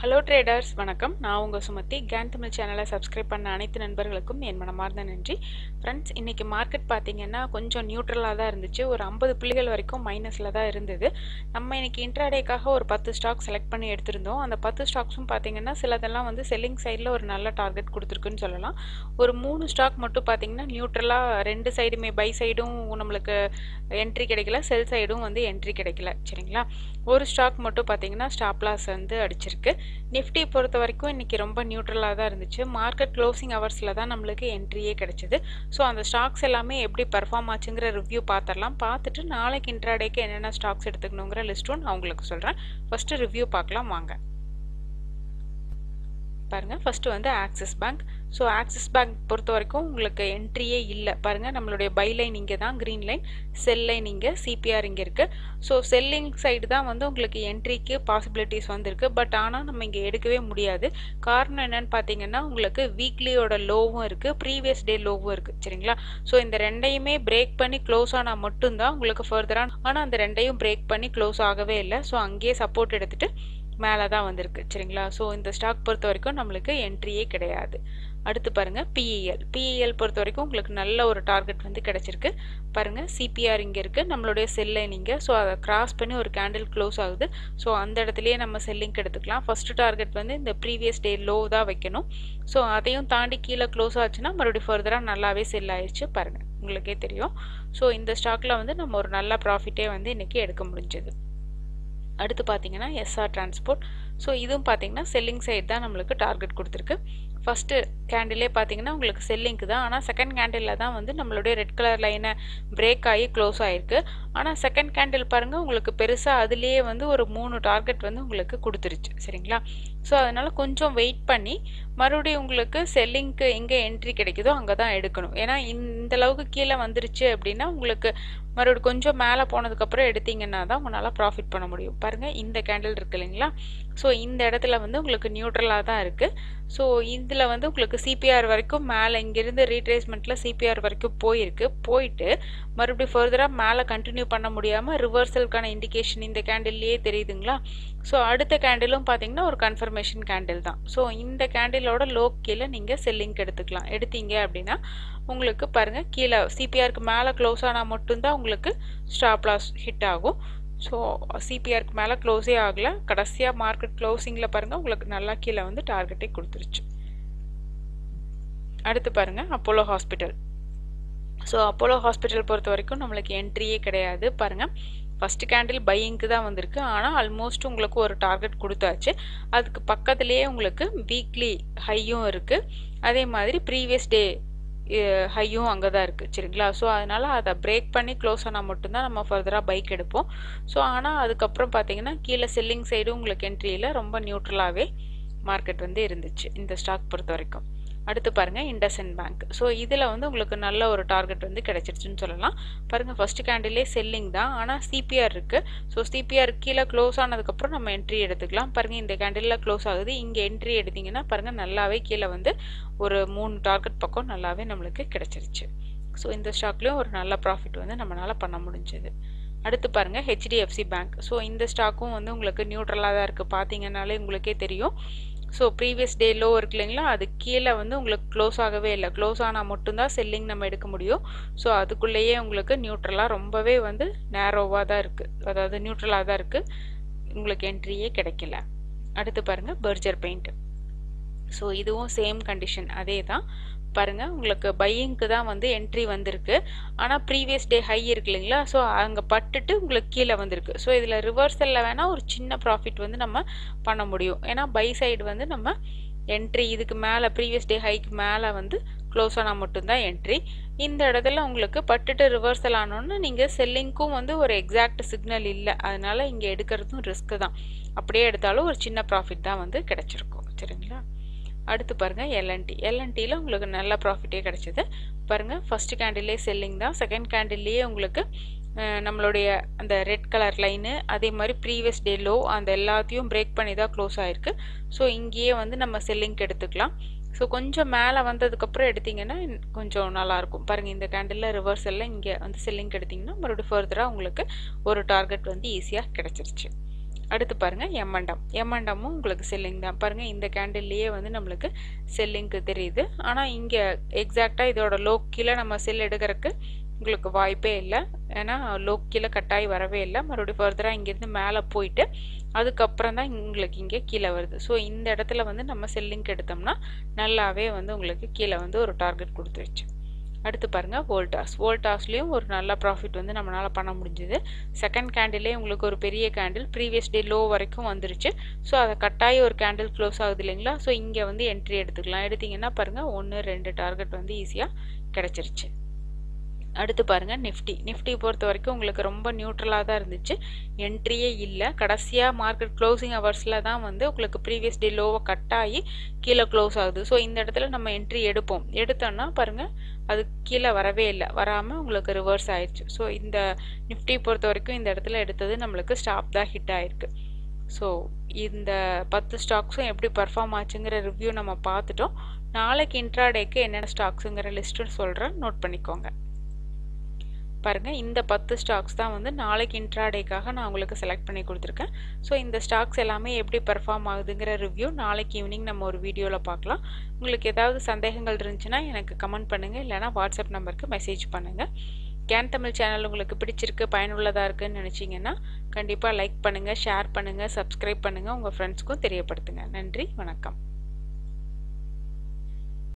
hello traders வணக்கம் நான் உங்கள் சுமதி கேன் தமிழ் சேனலை சப்ஸ்கிரைப் பண்ண அனைத்து நண்பர்களுக்கும் என் மனமார்ந்த நன்றி ஃப்ரெண்ட்ஸ் இன்றைக்கி மார்க்கெட் பார்த்தீங்கன்னா கொஞ்சம் நியூட்ரலாக தான் இருந்துச்சு ஒரு ஐம்பது புள்ளிகள் வரைக்கும் மைனஸில் தான் இருந்தது நம்ம இன்னைக்கு இன்ட்ராடேக்காக ஒரு பத்து ஸ்டாக் செலக்ட் பண்ணி எடுத்திருந்தோம் அந்த பத்து ஸ்டாக்ஸும் பார்த்தீங்கன்னா சிலதெல்லாம் வந்து செல்லிங் சைடில் ஒரு நல்ல டார்கெட் கொடுத்துருக்குன்னு சொல்லலாம் ஒரு மூணு ஸ்டாக் மட்டும் பார்த்தீங்கன்னா நியூட்ரலாக ரெண்டு சைடுமே பை சைடும் நம்மளுக்கு என்ட்ரி கிடைக்கல செல் சைடும் வந்து என்ட்ரி கிடைக்கல சரிங்களா ஒரு ஸ்டாக் மட்டும் பார்த்தீங்கன்னா ஸ்டாப் லாஸ் வந்து அடிச்சிருக்கு நிஃப்டி பொறுத்த வரைக்கும் இன்றைக்கி ரொம்ப நியூட்ரலாக தான் இருந்துச்சு மார்க்கெட் க்ளோசிங் ஹவர்ஸில் தான் நம்மளுக்கு என்ட்ரியே கிடைச்சிது ஸோ அந்த ஸ்டாக்ஸ் எல்லாமே எப்படி பர்ஃபார்ம் ஆச்சுங்கிற ரிவ்யூ பார்த்துடலாம் பார்த்துட்டு நாளைக்கு இன்ட்ராடேக்கு என்னென்ன ஸ்டாக்ஸ் எடுத்துக்கணுங்கிற லிஸ்ட்டும் நான் உங்களுக்கு சொல்கிறேன் ஃபஸ்ட்டு ரிவ்யூ பார்க்கலாம் வாங்க பாருங்கள் ஃபஸ்ட்டு வந்து Axis bank so Axis bank பொறுத்த வரைக்கும் உங்களுக்கு என்ட்ரியே இல்லை பாருங்கள் நம்மளுடைய பை லைன் இங்கே தான் க்ரீன் லைன் செல் லைன் இங்கே சிபிஆர் இங்கே இருக்குது ஸோ செல்லிங் சைடு தான் வந்து உங்களுக்கு என்ட்ரிக்கு பாசிபிலிட்டிஸ் வந்திருக்கு பட் ஆனால் நம்ம இங்கே எடுக்கவே முடியாது காரணம் என்னன்னு பார்த்தீங்கன்னா உங்களுக்கு வீக்லியோட லோவும் இருக்குது ப்ரீவியஸ் டே லோவும் இருக்குது சரிங்களா ஸோ இந்த ரெண்டையுமே பிரேக் பண்ணி க்ளோஸ் ஆனால் மட்டும்தான் உங்களுக்கு ஃபர்தராக ஆனால் அந்த ரெண்டையும் பிரேக் பண்ணி க்ளோஸ் ஆகவே இல்லை ஸோ அங்கேயே சப்போர்ட் எடுத்துகிட்டு மேலே தான் வந்திருக்கு சரிங்களா ஸோ இந்த ஸ்டாக் பொறுத்த வரைக்கும் நம்மளுக்கு என்ட்ரியே கிடையாது அடுத்து பாருங்கள் பிஇஎல் பிஇஎல் பொறுத்த வரைக்கும் உங்களுக்கு நல்ல ஒரு டார்கெட் வந்து கிடச்சிருக்கு பாருங்கள் சிபிஆர் இங்கே இருக்குது நம்மளுடைய செல்லைன் இங்கே ஸோ அதை கிராஸ் பண்ணி ஒரு கேண்டில் க்ளோஸ் ஆகுது ஸோ அந்த இடத்துலையே நம்ம செல்லிங் எடுத்துக்கலாம் ஃபஸ்ட்டு டார்கெட் வந்து இந்த ப்ரீவியஸ் டே லோ தான் வைக்கணும் ஸோ அதையும் தாண்டி கீழே க்ளோஸ் ஆச்சுன்னா மறுபடியும் ஃபர்தராக நல்லாவே செல் ஆயிடுச்சு பாருங்கள் உங்களுக்கே தெரியும் ஸோ இந்த ஸ்டாக்கில் வந்து நம்ம ஒரு நல்ல ப்ராஃபிட்டே வந்து இன்றைக்கி எடுக்க முடிஞ்சது அடுத்து பார்த்தீங்கன்னா எஸ்ஆர் டிரான்ஸ்போர்ட் ஸோ இதுவும் பார்த்தீங்கன்னா செல்லிங் சைடு தான் நம்மளுக்கு டார்கெட் கொடுத்துருக்கு ஃபஸ்ட்டு கேண்டிலே பார்த்தீங்கன்னா உங்களுக்கு செல்லிங்க்கு தான் ஆனால் செகண்ட் கேண்டிலில் தான் வந்து நம்மளுடைய ரெட் கலர் லைனை பிரேக் ஆகி க்ளோஸ் ஆகிருக்கு ஆனால் செகண்ட் கேண்டில் பாருங்கள் உங்களுக்கு பெருசாக அதுலேயே வந்து ஒரு மூணு டார்கெட் வந்து உங்களுக்கு கொடுத்துருச்சு சரிங்களா ஸோ அதனால் கொஞ்சம் வெயிட் பண்ணி மறுபடியும் உங்களுக்கு செல்லிங்க்கு எங்கே என்ட்ரி கிடைக்குதோ அங்கே தான் எடுக்கணும் ஏன்னா இந்த அளவுக்கு கீழே வந்துருச்சு அப்படின்னா உங்களுக்கு மறுபடியும் கொஞ்சம் மேலே போனதுக்கப்புறம் எடுத்தீங்கன்னா தான் உங்களால் ப்ராஃபிட் பண்ண முடியும் பாருங்கள் இந்த கேண்டில் இருக்கு இல்லைங்களா ஸோ இந்த இடத்துல வந்து உங்களுக்கு நியூட்ரலாக தான் இருக்குது ஸோ இதில் வந்து உங்களுக்கு சிபிஆர் வரைக்கும் மேலே இங்கேருந்து ரீட்ரேஸ்மெண்ட்டில் சிபிஆர் வரைக்கும் போயிருக்கு போயிட்டு மறுபடியும் ஃபர்தராக மேலே கண்டினியூ பண்ண முடியாமல் ரிவர்சலுக்கான இண்டிகேஷன் இந்த கேண்டில்லையே தெரியுதுங்களா ஸோ அடுத்த கேண்டிலும் பார்த்தீங்கன்னா ஒரு கன்ஃபர்மேஷன் கேண்டில் தான் ஸோ இந்த கேண்டிலோட லோ கீழே நீங்கள் செல்லிங் எடுத்துக்கலாம் எடுத்தீங்க அப்படின்னா உங்களுக்கு பாருங்கள் கீழே சிபிஆருக்கு மேலே க்ளோஸ் ஆனால் மட்டும்தான் உங்களுக்கு ஸ்டாப் லாஸ் ஹிட் ஆகும் ஸோ சிபிஆருக்கு மேலே க்ளோஸே ஆகலை கடைசியாக மார்க்கெட் க்ளோசிங்கில் பாருங்கள் உங்களுக்கு நல்லா கீழே வந்து டார்கெட்டே கொடுத்துருச்சு அடுத்து பாருங்கள் Apollo hospital so Apollo hospital பொறுத்த வரைக்கும் நம்மளுக்கு என்ட்ரியே கிடையாது பாருங்கள் ஃபஸ்ட்டு கேண்டில் பையிங்க்கு தான் வந்திருக்கு ஆனால் ஆல்மோஸ்ட் உங்களுக்கு ஒரு டார்கெட் கொடுத்தாச்சு அதுக்கு பக்கத்துலேயே உங்களுக்கு வீக்லி ஹையும் இருக்குது அதே மாதிரி ப்ரீவியஸ் டே ஹையும் அங்கே தான் இருக்குது சரிங்களா ஸோ அதனால் அதை பிரேக் பண்ணி க்ளோஸ் ஆனால் மட்டும்தான் நம்ம ஃபர்தராக பைக் எடுப்போம் ஸோ ஆனால் அதுக்கப்புறம் பார்த்தீங்கன்னா கீழே செல்லிங் சைடும் உங்களுக்கு என்ட்ரியில் ரொம்ப நியூட்ரலாகவே மார்க்கெட் வந்து இருந்துச்சு இந்த ஸ்டாக் பொறுத்த வரைக்கும் அடுத்து பாருங்கள் இண்டஸ்இன் பேங்க் ஸோ இதில் வந்து உங்களுக்கு நல்ல ஒரு டார்கெட் வந்து கிடச்சிருச்சுன்னு சொல்லலாம் பாருங்கள் ஃபஸ்ட்டு கேண்டிலே செல்லிங் தான் ஆனால் சிபிஆர் இருக்குது ஸோ சிபிஆர் கீழே க்ளோஸ் ஆனதுக்கப்புறம் நம்ம என்ட்ரி எடுத்துக்கலாம் பாருங்கள் இந்த கேண்டிலில் க்ளோஸ் ஆகுது இங்கே என்ட்ரி எடுத்திங்கன்னா பாருங்கள் நல்லாவே கீழே வந்து ஒரு மூணு டார்கெட் பக்கம் நல்லாவே நம்மளுக்கு கிடச்சிருச்சு ஸோ இந்த ஸ்டாக்லேயும் ஒரு நல்ல ப்ராஃபிட் வந்து நம்மளால் பண்ண முடிஞ்சது அடுத்து பாருங்கள் ஹெச்டிஎஃப்சி பேங்க் ஸோ இந்த ஸ்டாக்கும் வந்து உங்களுக்கு நியூட்ரலாக தான் இருக்குது பார்த்தீங்கன்னாலே உங்களுக்கே தெரியும் ஸோ ப்ரீவியஸ் டே லோ இருக்கு இல்லைங்களா அது கீழே வந்து உங்களுக்கு க்ளோஸ் ஆகவே இல்லை க்ளோஸ் ஆனால் மட்டும்தான் செல்லிங் நம்ம எடுக்க முடியும் ஸோ அதுக்குள்ளேயே உங்களுக்கு நியூட்ரலாக ரொம்பவே வந்து நேரோவாக தான் இருக்குது அதாவது நியூட்ரலாக தான் இருக்குது உங்களுக்கு என்ட்ரியே கிடைக்கல அடுத்து பாருங்கள் பர்ஜர் பெயிண்ட் ஸோ இதுவும் சேம் கண்டிஷன் அதே தான் பாருங்கள் உங்களுக்கு பையிங்க்கு தான் வந்து என்ட்ரி வந்திருக்கு ஆனால் ப்ரீவியஸ் டே ஹை இருக்கு இல்லைங்களா ஸோ அங்கே பட்டுட்டு உங்களுக்கு கீழே வந்திருக்கு ஸோ இதில் ரிவர்சலில் வேணால் ஒரு சின்ன ப்ராஃபிட் வந்து நம்ம பண்ண முடியும் ஏன்னா பை சைடு வந்து நம்ம என்ட்ரி இதுக்கு மேலே ப்ரீவியஸ் டே ஹைக்கு மேலே வந்து க்ளோஸ் ஆனால் மட்டும்தான் என்ட்ரி இந்த இடத்துல உங்களுக்கு பட்டுட்டு ரிவர்சல் ஆனோன்னு நீங்கள் செல்லிங்க்கும் வந்து ஒரு எக்ஸாக்ட் சிக்னல் இல்லை அதனால் இங்கே எடுக்கிறதும் ரிஸ்க்கு தான் அப்படியே எடுத்தாலும் ஒரு சின்ன ப்ராஃபிட் தான் வந்து கிடச்சிருக்கும் சரிங்களா அடுத்து பாருங்கள் எல்என்டி எல்என்டியில் உங்களுக்கு நல்ல ப்ராஃபிட்டே கிடச்சிது பாருங்கள் ஃபஸ்ட்டு கேண்டிலே செல்லிங் தான் செகண்ட் கேண்டில்லையே உங்களுக்கு நம்மளுடைய அந்த ரெட் கலர் லைனு அதே மாதிரி ப்ரீவியஸ் டே லோ அந்த எல்லாத்தையும் பிரேக் பண்ணி தான் க்ளோஸ் ஆகிருக்கு ஸோ இங்கேயே வந்து நம்ம செல்லிங்க்கு எடுத்துக்கலாம் ஸோ கொஞ்சம் மேலே வந்ததுக்கப்புறம் எடுத்திங்கன்னா கொஞ்சம் நல்லாயிருக்கும் பாருங்கள் இந்த கேண்டிலில் ரிவர்சலில் இங்கே வந்து செல்லிங் எடுத்திங்கன்னா மறுபடியும் ஃபர்தராக உங்களுக்கு ஒரு டார்கெட் வந்து ஈஸியாக கிடச்சிருச்சு அடுத்து பாருங்கள் எம்என்டம் எம்என்டமும் உங்களுக்கு செல்லிங் தான் பாருங்கள் இந்த கேண்டில்லையே வந்து நம்மளுக்கு செல்லிங்க்கு தெரியுது ஆனால் இங்கே எக்ஸாக்டாக இதோட லோ கீழே நம்ம செல் எடுக்கிறதுக்கு உங்களுக்கு வாய்ப்பே இல்லை ஏன்னா லோ கீழே கட்டாயி வரவே இல்லை மறுபடியும் ஃபர்தராக இங்கேருந்து மேலே போயிட்டு அதுக்கப்புறம் தான் உங்களுக்கு இங்கே கீழே வருது ஸோ இந்த இடத்துல வந்து நம்ம செல்லிங்க் எடுத்தோம்னா நல்லாவே வந்து உங்களுக்கு கீழே வந்து ஒரு டார்கெட் கொடுத்துருச்சு அடுத்து பாருங்கள் வோல்டாஸ் வோல்டாஸ்லேயும் ஒரு நல்ல ப்ராஃபிட் வந்து நம்மளால் பண்ண முடிஞ்சுது செகண்ட் கேண்டிலே உங்களுக்கு ஒரு பெரிய கேண்டில் ப்ரீவியஸ் டே லோ வரைக்கும் வந்துருச்சு ஸோ அதை கட்டாய ஒரு கேண்டில் க்ளோஸ் ஆகுது இல்லைங்களா ஸோ இங்கே வந்து என்ட்ரி எடுத்துக்கலாம் எடுத்திங்கன்னா பாருங்கள் ஒன்று ரெண்டு டார்கெட் வந்து ஈஸியாக கிடச்சிருச்சு அடுத்து பாருங்கள் நிஃப்டி நிஃப்டி பொறுத்த வரைக்கும் உங்களுக்கு ரொம்ப நியூட்ரலாக தான் இருந்துச்சு என்ட்ரியே இல்லை கடைசியாக மார்க்கெட் க்ளோசிங் ஹவர்ஸில் தான் வந்து உங்களுக்கு ப்ரீவியஸ் டே லோவை கட் ஆகி கீழே க்ளோஸ் ஆகுது ஸோ இந்த இடத்துல நம்ம என்ட்ரி எடுப்போம் எடுத்தோம்னா பாருங்கள் அது கீழே வரவே இல்லை வராமல் உங்களுக்கு ரிவர்ஸ் ஆயிடுச்சு ஸோ இந்த நிஃப்டி பொறுத்த வரைக்கும் இந்த இடத்துல எடுத்தது நம்மளுக்கு ஸ்டாப் தான் ஹிட் ஆயிருக்கு ஸோ இந்த பத்து ஸ்டாக்ஸும் எப்படி பர்ஃபார்ம் ஆச்சுங்கிற ரிவ்யூ நம்ம பார்த்துட்டோம் நாளைக்கு இன்ட்ராடேக்கு என்னென்ன ஸ்டாக்ஸுங்கிற லிஸ்ட்டு சொல்கிறேன் நோட் பண்ணிக்கோங்க பாருங்கள் இந்த பத்து ஸ்டாக்ஸ் தான் வந்து நாளைக்கு இன்ட்ராடேக்காக நான் உங்களுக்கு செலக்ட் பண்ணி கொடுத்துருக்கேன் ஸோ இந்த ஸ்டாக்ஸ் எல்லாமே எப்படி பெர்ஃபார்ம் ஆகுதுங்கிற ரிவ்யூ நாளைக்கு ஈவினிங் நம்ம ஒரு வீடியோவில் பார்க்கலாம் உங்களுக்கு ஏதாவது சந்தேகங்கள் இருந்துச்சுன்னா எனக்கு கமெண்ட் பண்ணுங்கள் இல்லைனா வாட்ஸ்அப் நம்பருக்கு மெசேஜ் பண்ணுங்கள் கேன் தமிழ் சேனல் உங்களுக்கு பிடிச்சிருக்கு பயனுள்ளதாக இருக்குன்னு நினச்சிங்கன்னா கண்டிப்பாக லைக் பண்ணுங்கள் ஷேர் பண்ணுங்கள் சப்ஸ்கிரைப் பண்ணுங்கள் உங்கள் ஃப்ரெண்ட்ஸ்க்கும் தெரியப்படுத்துங்க நன்றி வணக்கம்